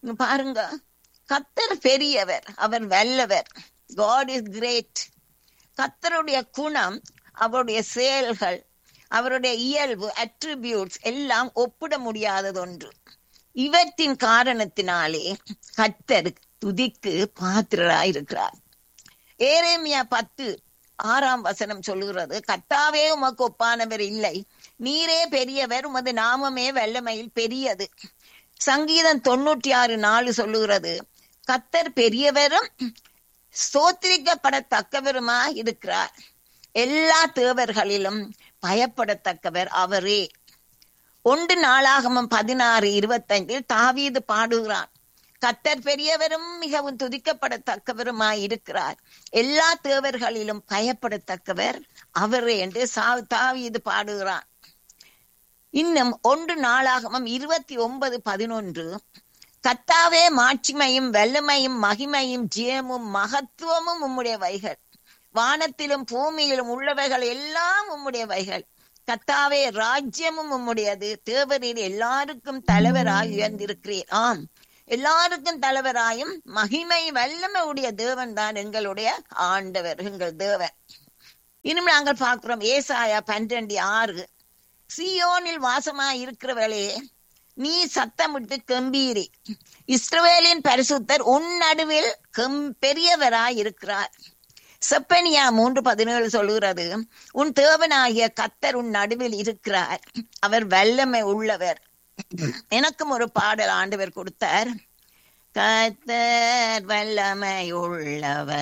இங்க பாருங்க கத்தர் பெரியவர் அவர் வல்லவர் காட் இஸ் கிரேட் கத்தருடைய குணம் அவருடைய செயல்கள் அவருடைய இயல்பு அட்ரிபியூட்ஸ் எல்லாம் ஒப்பிட முடியாதது ஒன்று இவற்றின் காரணத்தினாலே கத்தர் துதிக்கு பாத்திரராயிருக்கிறார் ஏரேமியா பத்து ஆறாம் வசனம் சொல்லுகிறது கத்தாவே உமக்கு ஒப்பானவர் இல்லை நீரே பெரியவர் உமது நாமமே வல்லமையில் பெரியது சங்கீதம் தொண்ணூற்றி ஆறு நாலு சொல்லுகிறது கத்தர் பெரியவரும் ஸ்தோத்திரிக்கப்படத்தக்கவருமா இருக்கிறார் எல்லா தேவர்களிலும் பயப்படத்தக்கவர் அவரே ஒன்று நாளாகமம் பதினாறு இருபத்தைந்தில் தாவீது பாடுகிறான் கத்தர் பெரியவரும் மிகவும் துதிக்கப்படத்தக்கவருமாய் இருக்கிறார் எல்லா தேவர்களிலும் பயப்படத்தக்கவர் அவரே என்று சா- தாவீது பாடுகிறான் இன்னும் ஒன்று நாளாகமம் இருபத்தி ஒன்பது பதினொன்று கத்தாவே மாட்சிமையும் வல்லமையும் மகிமையும் ஜெயமும் மகத்துவமும் உம்முடைய வைகள் வானத்திலும் பூமியிலும் உள்ளவைகள் எல்லாம் உம்முடைய வைகள் கத்தாவே ராஜ்யமும் உம்முடையது தேவரீர் எல்லாருக்கும் தலைவராய் உயர்ந்திருக்கிறீர் ஆம் எல்லாருக்கும் தலைவராயும் மகிமை வல்லமை உடைய தேவன் தான் எங்களுடைய ஆண்டவர் எங்கள் தேவன் இனிமே நாங்கள் பார்க்கிறோம் ஏசாயா பன்னிரண்டு ஆறு சியோனில் வாசமாய் இருக்கிறவளே நீ சத்தமிட்டு கம்பீரி இஸ்ரவேலின் பரிசுத்தர் உன் நடுவில் கெம் பெரியவராய் இருக்கிறார் செப்பனியா மூன்று பதினேழு சொல்லுகிறது உன் தேவனாகிய கத்தர் உன் நடுவில் இருக்கிறார் அவர் வல்லமை உள்ளவர் எனக்கும் ஒரு பாடல் ஆண்டவர் கொடுத்தார் கத்தர் வல்லமை உள்ளவர்